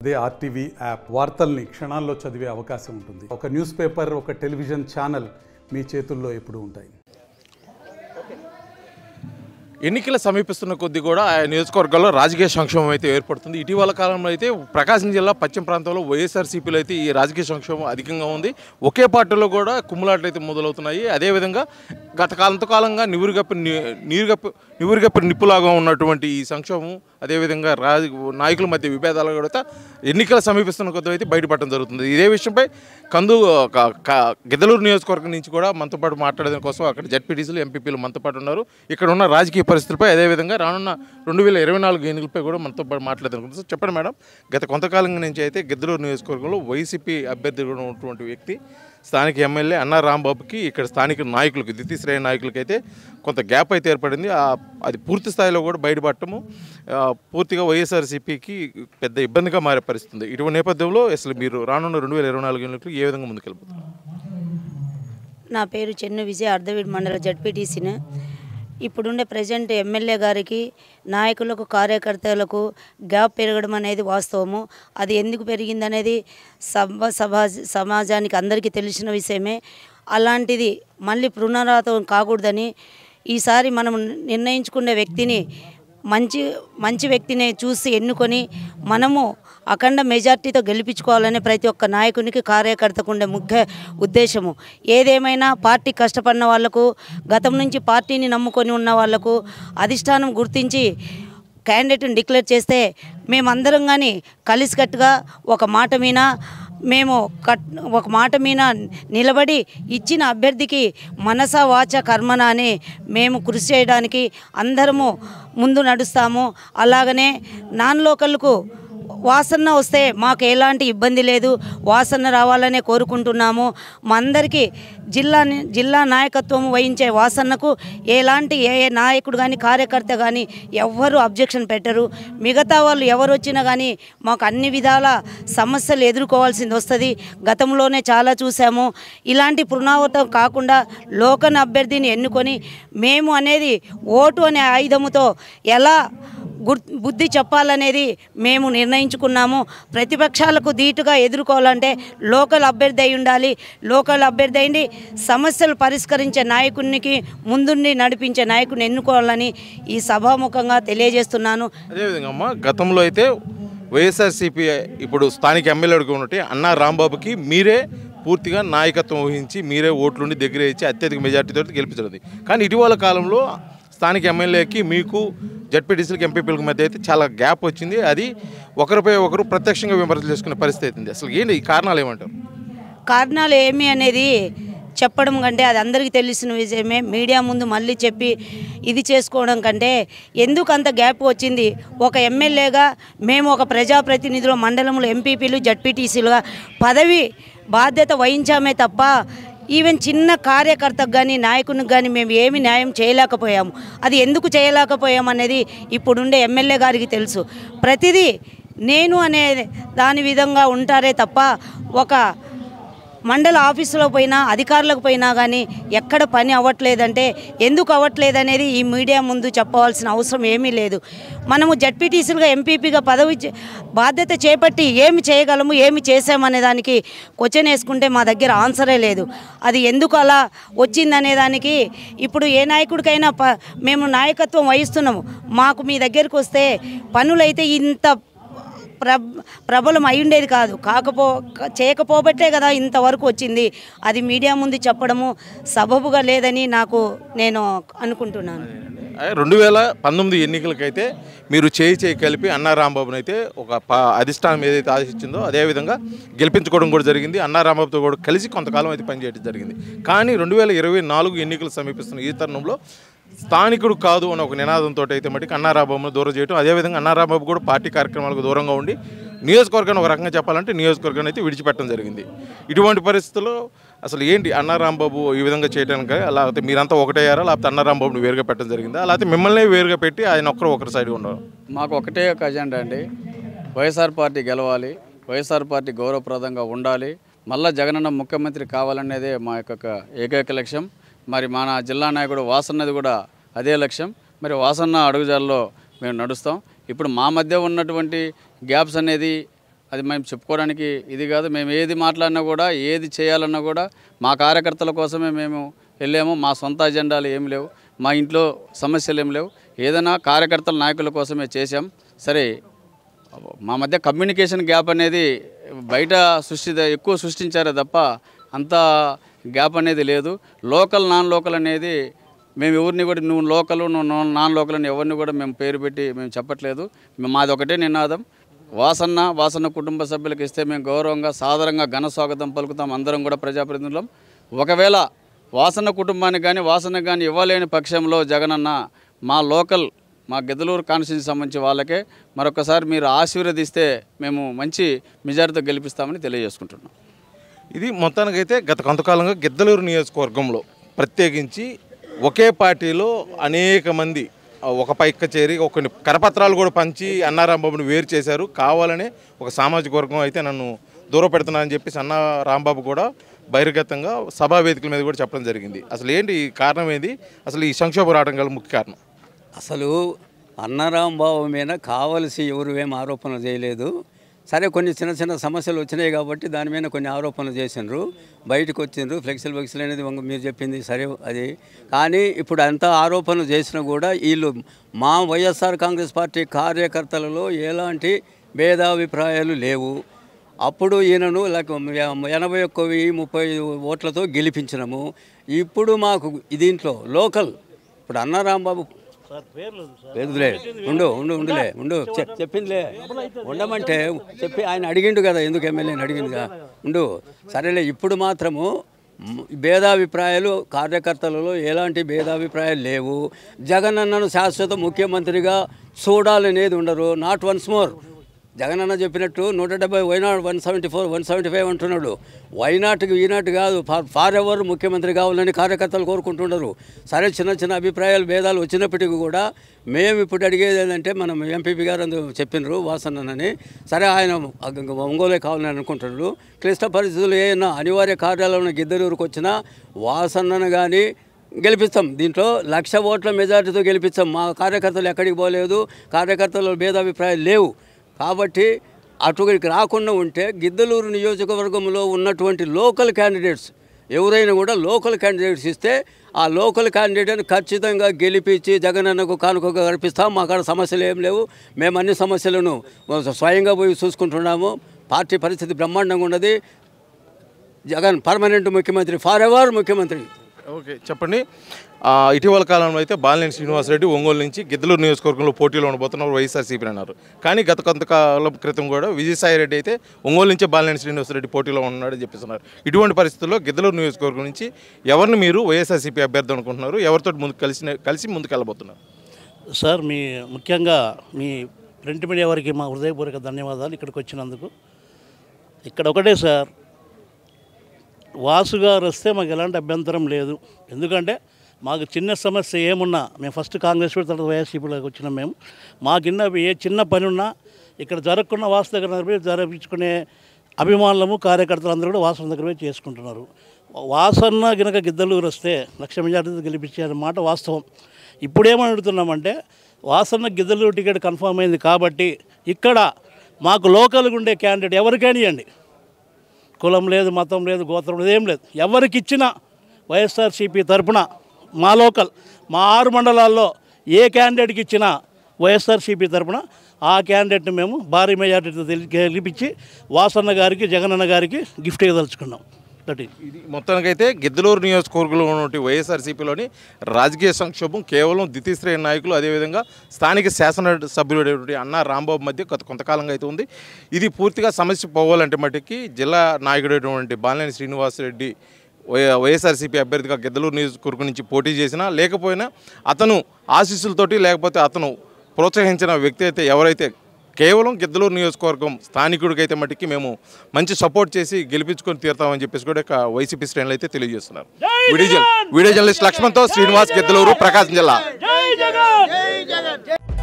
అదే RTV app వార్తల్ని క్షణాల్లో చదివే అవకాశం ఉంటుంది ఒక న్యూస్ పేపర్ ఒక టెలివిజన్ ఛానల్ మీ చేతుల్లో ఎప్పుడూ ఉంటాయి ఎన్నికలు సమీపిస్తున్న కొద్దీ కూడా ఆ నియోజకవర్గాల్లో రాజకీయ సంక్షోభం అయితే ఏర్పడుతుంది ఇటీవల కాలంలో అయితే ప్రకాశం జిల్లా పశ్చిమ ప్రాంతంలో వైఎస్ఆర్సీపీలో అయితే ఈ రాజకీయ సంక్షోభం అధికంగా ఉంది ఒకే పార్టీలో కూడా కుమ్ములాట్లు అయితే మొదలవుతున్నాయి అదేవిధంగా గత కాలంతకాలంగా నివురుగప్పి నీరుగప్పి నివురుగప్పి నిప్పులాగా ఉన్నటువంటి ఈ సంక్షోభం అదేవిధంగా రాజ నాయకుల మధ్య విభేదాలు కూడా ఎన్నికలు సమీపిస్తున్న కొద్దీ అయితే బయటపడడం జరుగుతుంది ఇదే విషయంపై కందు క- క- గిద్దలూరు నియోజకవర్గం నుంచి కూడా మనతో పాటు మాట్లాడడం కోసం అక్కడ జడ్పీటీసీలు ఎంపీపీలు మనతో పాటు ఉన్నారు ఇక్కడ ఉన్న రాజకీయ పరిస్థితులపై అదేవిధంగా రానున్న రెండు వేల ఇరవై నాలుగు ఎన్నికలపై కూడా మనతో పాటు మాట్లాడదాం సో చెప్పండి మేడం గత కొంతకాలం నుంచి అయితే గిద్దలూరు నియోజకవర్గంలో వైసీపీ అభ్యర్థిగా ఉన్నటువంటి వ్యక్తి స్థానిక ఎమ్మెల్యే అన్నా రాంబాబుకి ఇక్కడ స్థానిక నాయకులకు ద్వితీయ శ్రేణి నాయకులకి అయితే కొంత గ్యాప్ అయితే ఏర్పడింది ఆ- అది పూర్తి స్థాయిలో కూడా బయటపడటము ఆ, పూర్తిగా వైఎస్ఆర్సీపీకి పెద్ద ఇబ్బందిగా మారే పరిస్థితి ఉంది ఇటువంటి నేపథ్యంలో అసలు మీరు రానున్న రెండు వేల ఇరవై నాలుగు ఎన్నికలు ఏ విధంగా ముందుకెళ్ళిపోతారు నా పేరు చెన్ను విజయ అర్ధవీడ్ మండల జడ్పీటీసీని ఇప్పుడుండే ప్రజెంట్ ఎమ్మెల్యే గారికి నాయకులకు కార్యకర్తలకు గ్యాప్ పెరగడం అనేది వాస్తవము అది ఎందుకు పెరిగిందనేది సభ సభా సమాజానికి అందరికీ తెలిసిన విషయమే అలాంటిది మళ్ళీ పునరావృతం కాకూడదని ఈసారి మనం నిర్ణయించుకునే వ్యక్తిని మంచి మంచి వ్యక్తిని చూసి ఎన్నుకొని మనము అఖండ మెజార్టీతో గెలిపించుకోవాలనే ప్రతి ఒక్క నాయకునికి కార్యకర్తకు ఉండే ముఖ్య ఉద్దేశము ఏదేమైనా పార్టీ కష్టపడిన వాళ్లకు గతం నుంచి పార్టీని నమ్ముకొని ఉన్న వాళ్లకు అధిష్టానం గుర్తించి క్యాండిడేట్ని డిక్లేర్ చేస్తే మేమందరం కానీ కలిసికట్టుగా ఒక మాట మీద మేము కట్ ఒక మాట మీద నిలబడి ఇచ్చిన అభ్యర్థికి మనస వాచ కర్మన అని మేము కృషి చేయడానికి అందరము ముందు నడుస్తాము అలాగనే నాన్ లోకల్కు వాసన వస్తే మాకు ఎలాంటి ఇబ్బంది లేదు వాసన రావాలనే కోరుకుంటున్నాము మా అందరికీ జిల్లా జిల్లా నాయకత్వం వహించే వాసన్నకు ఎలాంటి ఏ ఏ నాయకుడు కానీ కార్యకర్త కానీ ఎవ్వరూ అబ్జెక్షన్ పెట్టరు మిగతా వాళ్ళు ఎవరు వచ్చినా కానీ మాకు అన్ని విధాల సమస్యలు ఎదుర్కోవాల్సింది వస్తుంది గతంలోనే చాలా చూసాము ఇలాంటి పునరావృతం కాకుండా లోకన్ అభ్యర్థిని ఎన్నుకొని మేము అనేది ఓటు అనే ఆయుధముతో ఎలా గుర్ బుద్ధి చెప్పాలనేది మేము నిర్ణయించుకున్నాము ప్రతిపక్షాలకు ధీటుగా ఎదుర్కోవాలంటే లోకల్ అభ్యర్థి అయి ఉండాలి లోకల్ అభ్యర్థి అయింది సమస్యలు పరిష్కరించే నాయకునికి ముందుండి నడిపించే నాయకుని ఎన్నుకోవాలని ఈ సభాముఖంగా తెలియజేస్తున్నాను అదేవిధంగా అమ్మ గతంలో అయితే వైఎస్ఆర్సీపీ ఇప్పుడు స్థానిక ఎమ్మెల్యేగా ఉన్నట్టు అన్నా రాంబాబుకి మీరే పూర్తిగా నాయకత్వం వహించి మీరే ఓట్లుండి దగ్గర ఇచ్చి అత్యధిక మెజార్టీతో గెలిపించడం కానీ ఇటీవల కాలంలో స్థానిక ఎమ్మెల్యేకి మీకు జడ్పీటీసీలకు ఎంపీపీలకు మధ్య అయితే చాలా గ్యాప్ వచ్చింది అది ఒకరిపై ఒకరు ప్రత్యక్షంగా విమర్శలు చేసుకునే పరిస్థితి అవుతుంది అసలు ఏంటి ఈ కారణాలు ఏమంటారు కారణాలు ఏమి అనేది చెప్పడం కంటే అది అందరికీ తెలిసిన విషయమే మీడియా ముందు మళ్ళీ చెప్పి ఇది చేసుకోవడం కంటే ఎందుకు అంత గ్యాప్ వచ్చింది ఒక ఎమ్మెల్యేగా మేము ఒక ప్రజాప్రతినిధులు మండలంలో ఎంపీపీలు జడ్పీటీసీలుగా పదవి బాధ్యత వహించామే తప్ప ఈవెన్ చిన్న కార్యకర్తకు కానీ నాయకునికి కానీ మేము ఏమి న్యాయం చేయలేకపోయాము అది ఎందుకు చేయలేకపోయాం అనేది ఇప్పుడుండే ఎమ్మెల్యే గారికి తెలుసు ప్రతిదీ నేను అనే దాని విధంగా ఉంటారే తప్ప ఒక మండల ఆఫీసులో పోయినా అధికారులకు పోయినా కానీ ఎక్కడ పని అవ్వట్లేదంటే ఎందుకు అవ్వట్లేదనేది ఈ మీడియా ముందు చెప్పవలసిన అవసరం ఏమీ లేదు మనము జడ్పీటీసీలుగా ఎంపీపీగా పదవి చే- బాధ్యత చేపట్టి ఏమి చేయగలము ఏమి చేసామనే దానికి క్వశ్చన్ వేసుకుంటే మా దగ్గర ఆన్సరే లేదు అది ఎందుకు అలా వచ్చిందనే దానికి ఇప్పుడు ఏ నాయకుడికైనా ప మేము నాయకత్వం వహిస్తున్నాము మాకు మీ దగ్గరికి వస్తే పనులైతే ఇంత ప్ర ప్రబలం అయి ఉండేది కాదు కాకపో క- చేయకపోబట్టే కదా ఇంతవరకు వచ్చింది అది మీడియా ముందు చెప్పడము సబబుగా లేదని నాకు నేను అనుకుంటున్నాను రెండు వేల పంతొమ్మిది ఎన్నికలకైతే మీరు చేయి చేయి కలిపి అన్నా రాంబాబుని అయితే ఒక ప అధిష్టానం ఏదైతే ఆశించిందో అదేవిధంగా గెలిపించుకోవడం కూడా జరిగింది అన్నా రాంబాబుతో కూడా కలిసి కొంతకాలం అయితే పనిచేయడం జరిగింది కానీ రెండు వేల ఇరవై నాలుగు ఎన్నికలు సమీపిస్తున్న ఈ తరుణంలో స్థానికుడు కాదు అనే ఒక నినాదంతో అయితే మటుకు అన్నారాబాబును దూరం చేయడం అదేవిధంగా అన్నారాబాబు కూడా పార్టీ కార్యక్రమాలకు దూరంగా ఉండి నియోజకవర్గాన్ని ఒక రకంగా చెప్పాలంటే నియోజకవర్గాన్ని అయితే విడిచిపెట్టడం జరిగింది ఇటువంటి పరిస్థితుల్లో అసలు ఏంటి అన్నారాంబాబు ఈ విధంగా చేయడానికి లేకపోతే మీరంతా ఒకటయ్యారా లేకపోతే అన్నారాంబాబుని వేరుగా పెట్టడం జరిగిందా లేకపోతే మిమ్మల్ని వేరుగా పెట్టి ఆయన ఒక్కరు ఒకరి సైడ్ ఉన్నారు మాకు ఒకటే ఒక అజెండా అండి వైఎస్ఆర్ పార్టీ గెలవాలి వైఎస్ఆర్ పార్టీ గౌరవప్రదంగా ఉండాలి మళ్ళా జగనన్న ముఖ్యమంత్రి కావాలనేదే మా యొక్క ఏకైక లక్ష్యం మరి మన జిల్లా నాయకుడు వాసన్నది కూడా అదే లక్ష్యం మరి వాసన్న అడుగుజాల్లో మేము నడుస్తాం ఇప్పుడు మా మధ్య ఉన్నటువంటి గ్యాప్స్ అనేది అది మేము చెప్పుకోవడానికి ఇది కాదు మేము ఏది మాట్లాడినా కూడా ఏది చేయాలన్నా కూడా మా కార్యకర్తల కోసమే మేము వెళ్ళాము మా సొంత అజెండాలు ఏమి లేవు మా ఇంట్లో సమస్యలు ఏమి లేవు ఏదైనా కార్యకర్తల నాయకుల కోసమే చేశాం సరే మా మధ్య కమ్యూనికేషన్ గ్యాప్ అనేది బయట సృష్టి ఎక్కువ సృష్టించారే తప్ప అంత గ్యాప్ అనేది లేదు లోకల్ నాన్ లోకల్ అనేది మేము ఎవరిని కూడా నువ్వు లోకల్ నువ్వు నాన్- నాన్ లోకల్ అని ఎవరిని కూడా మేము పేరు పెట్టి మేము చెప్పట్లేదు మేము మాది ఒకటే నినాదం వాసన్న వాసన్న కుటుంబ సభ్యులకు ఇస్తే మేము గౌరవంగా సాదరంగా ఘన స్వాగతం పలుకుతాం అందరం కూడా ప్రజాప్రతినిధులం ఒకవేళ వాసన్న కుటుంబానికి కానీ వాసన కానీ ఇవ్వలేని పక్షంలో జగనన్న మా లోకల్ మా గెదలూరు కాన్స్టిట్యూన్సీ సంబంధించి వాళ్ళకే మరొకసారి మీరు ఆశీర్వదిస్తే మేము మంచి మెజారిటీతో గెలిపిస్తామని తెలియజేసుకుంటున్నాం ఇది మొత్తానికైతే గత కొంతకాలంగా గిద్దలూరు నియోజకవర్గంలో ప్రత్యేకించి ఒకే పార్టీలో అనేక మంది ఆ, ఒక పైక్క చేరి ఒక కొన్ని కరపత్రాలు కూడా పంచి అన్నారాంబాబుని వేరు చేశారు కావాలనే ఒక సామాజిక వర్గం అయితే నన్ను దూరం పెడుతున్నానని చెప్పేసి అన్న రాంబాబు కూడా బహిర్గతంగా సభా వేదికల మీద కూడా చెప్పడం జరిగింది అసలు ఏంటి ఈ కారణం ఏంది అసలు ఈ సంక్షోభం రావడం గల ముఖ్య కారణం అసలు అన్నరాంబాబు మీద కావలసి ఎవరు ఏం ఆరోపణలు చేయలేదు సరే కొన్ని చిన్న చిన్న సమస్యలు వచ్చినాయి కాబట్టి దాని మీద కొన్ని ఆరోపణలు చేసిండ్రు బయటకు వచ్చిండ్రు ఫ్లెక్సిల్ ఫ్లెక్సిల్ అనేది వంగ- మీరు చెప్పింది సరే అది కానీ ఇప్పుడు అంత ఆరోపణలు చేసినా కూడా వీళ్ళు మా వైఎస్ఆర్ కాంగ్రెస్ పార్టీ కార్యకర్తలలో ఎలాంటి భేదాభిప్రాయాలు లేవు అప్పుడు ఈయనను లైక్ ఎనభై ఒక్క వెయ్యి ముప్పై ఓట్లతో గెలిపించినాము ఇప్పుడు మాకు దీంట్లో లోకల్ ఇప్పుడు అన్నారాంబాబు లేదులే ఉండు ఉండు ఉండులే ఉండు చె- చెప్పిందిలే ఉండమంటే చెప్పి ఆయన అడిగిండు కదా ఎందుకు ఎమ్మెల్యేని అడిగిందిగా ఉండు సరేలే ఇప్పుడు మాత్రము మ్, భేదాభిప్రాయాలు కార్యకర్తలలో ఎలాంటి భేదాభిప్రాయాలు లేవు జగనన్నను శాశ్వత ముఖ్యమంత్రిగా చూడాలనేది ఉండరు నాట్ వన్స్ మోర్ జగనన్న చెప్పినట్టు నూట డెబ్బై why not one seventy four one seventy five అంటున్నాడు వైనాట్కి ఈనాట్ కాదు ఫార్ ఫార్ ఎవర్ ముఖ్యమంత్రి కావాలని కార్యకర్తలు కోరుకుంటున్నారు సరే చిన్న చిన్న అభిప్రాయాలు భేదాలు వచ్చినప్పటికీ కూడా మేము ఇప్పుడు అడిగేది ఏంటంటే మనం ఎంపీపీ గారు అందు చెప్పినారు వాసన్నని సరే ఆయన ఒంగోలే కావాలని అనుకుంటున్నారు క్లిష్ట పరిస్థితులు ఏమైనా అనివార్య కార్యాలయంలో గిద్దరూరుకు వచ్చినా వాసన్నను కానీ గెలిపిస్తాం దీంట్లో లక్ష ఓట్ల మెజార్టీతో గెలిపిస్తాం మా కార్యకర్తలు ఎక్కడికి పోలేదు కార్యకర్తల భేదాభిప్రాయాలు లేవు కాబట్టి అటుకి రాకుండా ఉంటే గిద్దలూరు నియోజకవర్గంలో ఉన్నటువంటి లోకల్ క్యాండిడేట్స్ ఎవరైనా కూడా లోకల్ క్యాండిడేట్స్ ఇస్తే ఆ లోకల్ క్యాండిడేట్ని ఖచ్చితంగా గెలిపించి జగనన్నకు కానుకగా గడిపిస్తాం మా కాడ సమస్యలు ఏం లేవు మేము అన్ని సమస్యలను స్వయంగా పోయి చూసుకుంటున్నాము పార్టీ పరిస్థితి బ్రహ్మాండంగా ఉన్నది జగన్ పర్మనెంట్ ముఖ్యమంత్రి ఫార్ ఎవర్ ముఖ్యమంత్రి ఓకే చెప్పండి ఆ, ఇటీవల కాలంలో అయితే బాలినేని శ్రీనివాసరెడ్డి ఒంగోలు నుంచి గిద్దలూరు నియోజకవర్గంలో పోటీలో ఉండబోతున్నారు వైఎస్ఆర్సీపీ అన్నారు కానీ గత కొంతకాలం క్రితం కూడా విజయసాయి రెడ్డి అయితే ఒంగోలు నుంచి బాలినేని శ్రీనివాసరెడ్డి పోటీలో ఉన్నాడని చెప్పిస్తున్నారు ఇటువంటి పరిస్థితుల్లో గిద్దలూరు నియోజకవర్గం నుంచి ఎవరిని మీరు వైఎస్ఆర్సీపీ అభ్యర్థి అనుకుంటున్నారు ఎవరితో ముందుకు కలిసి కలిసి ముందుకు వెళ్ళబోతున్నారు సార్ మీ ముఖ్యంగా మీ ప్రింట్ మీడియా వారికి మా హృదయపూర్వక ధన్యవాదాలు ఇక్కడికి వచ్చినందుకు ఇక్కడ ఒకటే సార్ వాసు గారు వస్తే మాకు ఎలాంటి అభ్యంతరం లేదు ఎందుకంటే మాకు చిన్న సమస్య ఏమున్నా మేము ఫస్ట్ కాంగ్రెస్ పెట్టి తర్వాత వైఎస్సీపీలోకి వచ్చినాం మేము మా కింద ఏ చిన్న పని ఉన్నా ఇక్కడ జరగకుండా వాసు దగ్గర పోయి జరిపించుకునే అభిమానులము కార్యకర్తలు అందరూ కూడా వాసన దగ్గర పోయి చేసుకుంటున్నారు వాసన్న గినక గిద్దలూరు వస్తే లక్ష మెజార్టీతో గెలిపించే మాట వాస్తవం ఇప్పుడేమని అడుగుతున్నామంటే వాసన్న గిద్దలూరు టికెట్ కన్ఫర్మ్ అయింది కాబట్టి ఇక్కడ మాకు లోకల్గా ఉండే క్యాండిడేట్ ఎవరికైనా ఇవ్వండి కులం లేదు మతం లేదు గోత్రం లేదు ఏం లేదు ఎవరికి ఇచ్చినా వైఎస్ఆర్సీపీ తరపున మా లోకల్ మా ఆరు మండలాల్లో ఏ క్యాండిడేట్కి ఇచ్చినా వైఎస్ఆర్సీపీ తరపున ఆ క్యాండిడేట్ని మేము భారీ మెజార్టీతో తెలి- గెలిపించి వాసన్న గారికి జగనన్న గారికి గిఫ్ట్ ఇవ్వదలుచుకున్నాం దట్ ఈజ్ ఇది మొత్తానికైతే గిద్దలూరు నియోజకవర్గంలో ఉన్నటువంటి వైఎస్ఆర్సీపీలోని రాజకీయ సంక్షోభం కేవలం ద్వితీయ శ్రేణి నాయకులు అదేవిధంగా స్థానిక శాసన సభ్యుడైనటువంటి అన్న రాంబాబు మధ్య గత కొంతకాలంగా అయితే ఉంది ఇది పూర్తిగా సమస్య పోవాలంటే మటుకి జిల్లా నాయకుడైనటువంటి బాలినేని శ్రీనివాసరెడ్డి వై వైఎస్ఆర్సీపీ అభ్యర్థిగా గిద్దలూరు నియోజకవర్గం నుంచి పోటీ చేసినా లేకపోయినా అతను ఆశీస్సులతోటి లేకపోతే అతను ప్రోత్సహించిన వ్యక్తి అయితే ఎవరైతే కేవలం గిద్దలూరు నియోజకవర్గం స్థానికుడికైతే మటుకి మేము మంచి సపోర్ట్ చేసి గెలిపించుకొని తీరుతామని చెప్పేసి కూడా ఇక వైసీపీ శ్రేణులు అయితే తెలియజేస్తున్నారు వీడియో జర్న- వీడియో జర్నలిస్ట్ లక్ష్మణ్తో శ్రీనివాస్ గిద్దలూరు ప్రకాశం జిల్లా జై జగన్